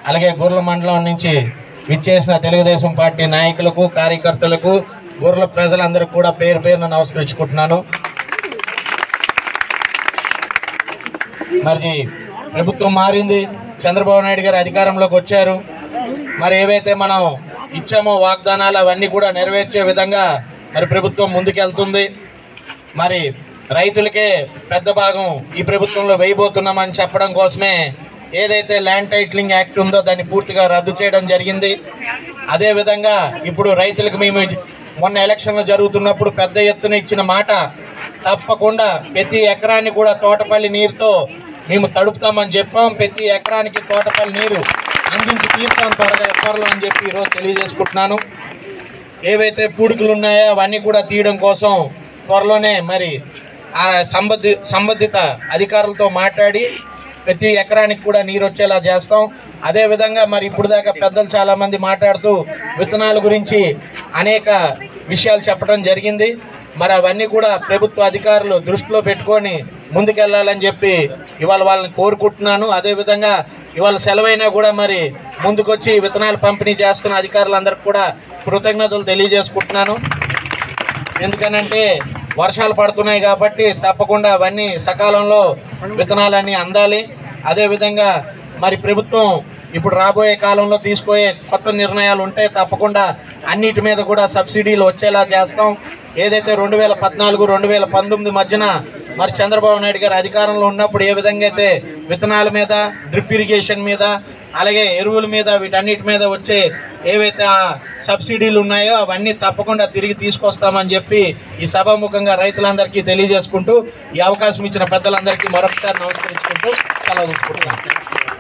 అలాగే గుర్ల మండలం నుంచి విచ్చేసిన తెలుగుదేశం పార్టీ నాయకులకు కార్యకర్తలకు గుర్ల ప్రజలందరికీ కూడా పేరు పేరున నమస్కరించుకుంటున్నాను మరి ప్రభుత్వం మారింది చంద్రబాబు నాయుడు గారు అధికారంలోకి వచ్చారు మరి ఏవైతే మనం ఇచ్చామో వాగ్దానాలు అవన్నీ కూడా నెరవేర్చే విధంగా మరి ప్రభుత్వం ముందుకెళ్తుంది మరి రైతులకే పెద్ద భాగం ఈ ప్రభుత్వంలో వేయబోతున్నామని చెప్పడం కోసమే ఏదైతే ల్యాండ్ టైటిలింగ్ యాక్ట్ ఉందో దాన్ని పూర్తిగా రద్దు చేయడం జరిగింది అదేవిధంగా ఇప్పుడు రైతులకు మేము మొన్న ఎలక్షన్లు జరుగుతున్నప్పుడు పెద్ద ఎత్తున ఇచ్చిన మాట తప్పకుండా ప్రతి ఎకరాన్ని కూడా తోటపల్లి నీరుతో మేము తడుపుతామని చెప్పాం ప్రతి ఎకరానికి తోటపల్లి నీరు అందించి తీరుతాం త్వరగా త్వరలో అని చెప్పి ఈరోజు తెలియజేసుకుంటున్నాను ఏవైతే పూడికలు ఉన్నాయో అవన్నీ కూడా తీయడం కోసం త్వరలోనే మరి ఆ సంబంధి సంబంధిత అధికారులతో మాట్లాడి ప్రతి ఎకరానికి కూడా నీరు వచ్చేలా చేస్తాం అదేవిధంగా మరి ఇప్పుడు దాకా పెద్దలు చాలామంది మాట్లాడుతూ విత్తనాల గురించి అనేక విషయాలు చెప్పడం జరిగింది మరి అవన్నీ కూడా ప్రభుత్వ అధికారులు దృష్టిలో పెట్టుకొని ముందుకెళ్లాలని చెప్పి ఇవాళ వాళ్ళని కోరుకుంటున్నాను అదేవిధంగా ఇవాళ సెలవైనా కూడా మరి ముందుకొచ్చి విత్తనాలు పంపిణీ చేస్తున్న అధికారులందరికీ కూడా కృతజ్ఞతలు తెలియజేసుకుంటున్నాను ఎందుకనంటే వర్షాలు పడుతున్నాయి కాబట్టి తప్పకుండా అవన్నీ సకాలంలో విత్తనాలన్నీ అందాలి అదేవిధంగా మరి ప్రభుత్వం ఇప్పుడు రాబోయే కాలంలో తీసుకోయే కొత్త నిర్ణయాలు ఉంటే తప్పకుండా అన్నిటి మీద కూడా సబ్సిడీలు వచ్చేలా చేస్తాం ఏదైతే రెండు వేల పద్నాలుగు రెండు వేల పంతొమ్మిది మధ్యన మరి చంద్రబాబు నాయుడు గారు అధికారంలో ఉన్నప్పుడు ఏ విధంగా అయితే విత్తనాల మీద డ్రిప్ ఇరిగేషన్ మీద అలాగే ఎరువుల మీద వీటన్నిటి మీద వచ్చే ఏవైతే ఆ సబ్సిడీలు ఉన్నాయో అవన్నీ తప్పకుండా తిరిగి తీసుకొస్తామని చెప్పి ఈ సభాముఖంగా రైతులందరికీ తెలియజేసుకుంటూ ఈ అవకాశం ఇచ్చిన పెద్దలందరికీ మరొకసారి నమస్కరించుకుంటూ సెలవు తీసుకుంటున్నాను